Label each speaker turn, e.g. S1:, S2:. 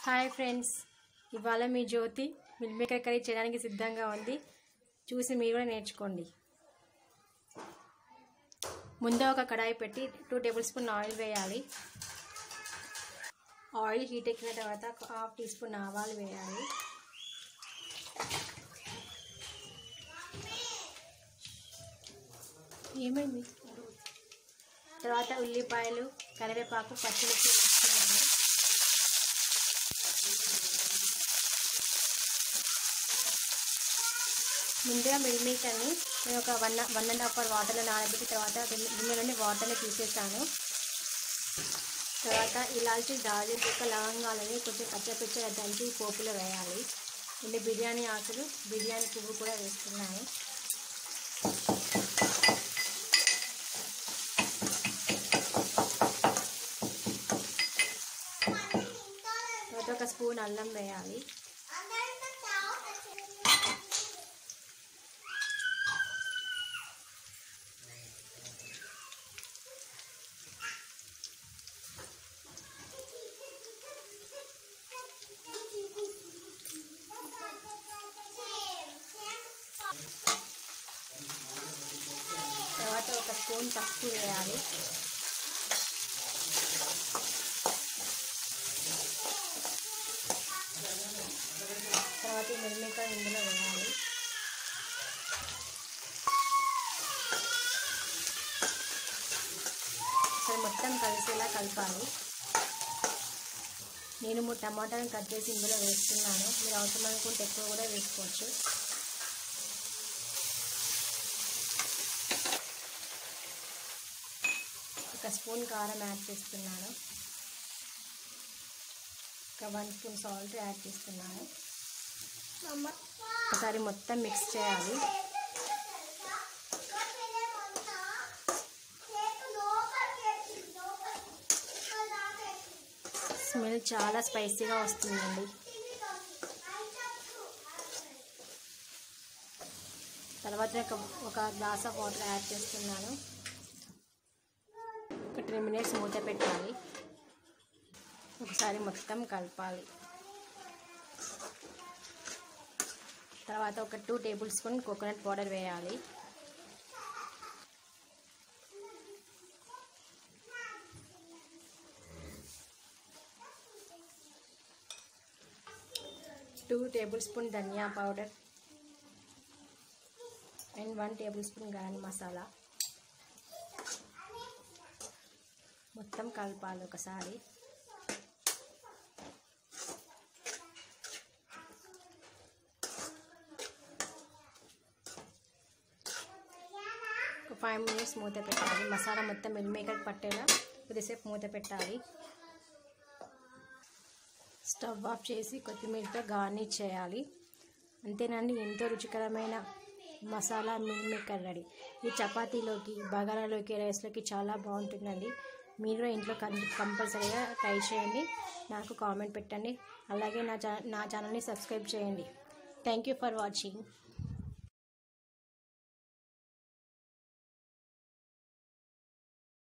S1: hi friends ఇవాళ మీ Jyothi meal maker curry చేయడానికి సిద్ధంగా ఉంది చూసి మీరు కూడా నేర్చుకోండి ముందే ఒక కడాయి పెట్టి టూ టేబుల్ స్పూన్ ఆయిల్ వేయాలి ఆయిల్ హీట్ ఎక్కిన తర్వాత ఒక హాఫ్ టీ స్పూన్ ఆవాలు వేయాలి ఏమైంది తర్వాత ఉల్లిపాయలు కరివేపాకు పచ్చిమిర్చి వేసుకున్నాను ముందుగా మిల్ మేకర్ని నేను ఒక one one and half hour వాటర్లో నానబెట్టి తర్వాత గిన్నెలోని వాటర్ని తీసేసాను తర్వాత ఇలాంటి దాల్చిన చెక్క లవంగాలని కొంచెం పచ్చపచ్చగా దంచి పోపులో వేయాలి రెండు బిర్యానీ ఆకులు బిర్యానీ పువ్వు కూడా వేస్తున్నాను తర్వాత ఒక స్పూన్ అల్లం వేయాలి తర్వాత ఒక స్పూన్ పసుపు వేయాలి తర్వాత ఈ మిరమికాయ ఇందులో వేయాలి సరే మొత్తం కలిసేలా కలపాలి నేను మూడు టమాటాలను కట్ చేసి ఇందులో వేస్తున్నాను మీరు అవసరం అనుకుంటే ఎక్కువ కూడా వేసుకోవచ్చు ఒక స్పూన్ కారం యాడ్ చేస్తున్నాను ఒక వన్ స్పూన్ సాల్ట్ యాడ్ చేస్తున్నాను ఒకసారి మొత్తం మిక్స్ చేయాలి స్మెల్ చాలా స్పైసీగా వస్తుందండి తర్వాత ఒక ఒక గ్లాస్ ఆఫ్ వాటర్ యాడ్ చేస్తున్నాను ఒక త్రీ మినిట్స్ మూత పెట్టాలి ఒకసారి మొత్తం కలపాలి తర్వాత ఒక two tablespoon coconut powder వేయాలి టూ టేబుల్ స్పూన్ ధనియా powder and one tablespoon garam masala మొత్తం కలపాలి ఒకసారి ఒక ఫైవ్ మినిట్స్ మూత పెట్టాలి మసాలా మొత్తం మిల్ మేకర్ పట్టేలా కొద్దిసేపు మూత పెట్టాలి స్టవ్ ఆఫ్ చేసి కొత్తిమీరతో గార్నిష్ చేయాలి అంతేనండి ఎంతో రుచికరమైన మసాలా మిల్ మేకర్ రెడీ ఈ చపాతీలోకి బగారాలోకి రైస్లోకి చాలా బాగుంటుందండి మీరు ఇంట్లో కంపల్సరీగా ట్రై చేయండి నాకు కామెంట్ పెట్టండి అలాగే నా ఛా నా ఛానల్ని సబ్స్క్రైబ్ చేయండి థ్యాంక్ యూ ఫర్ వాచింగ్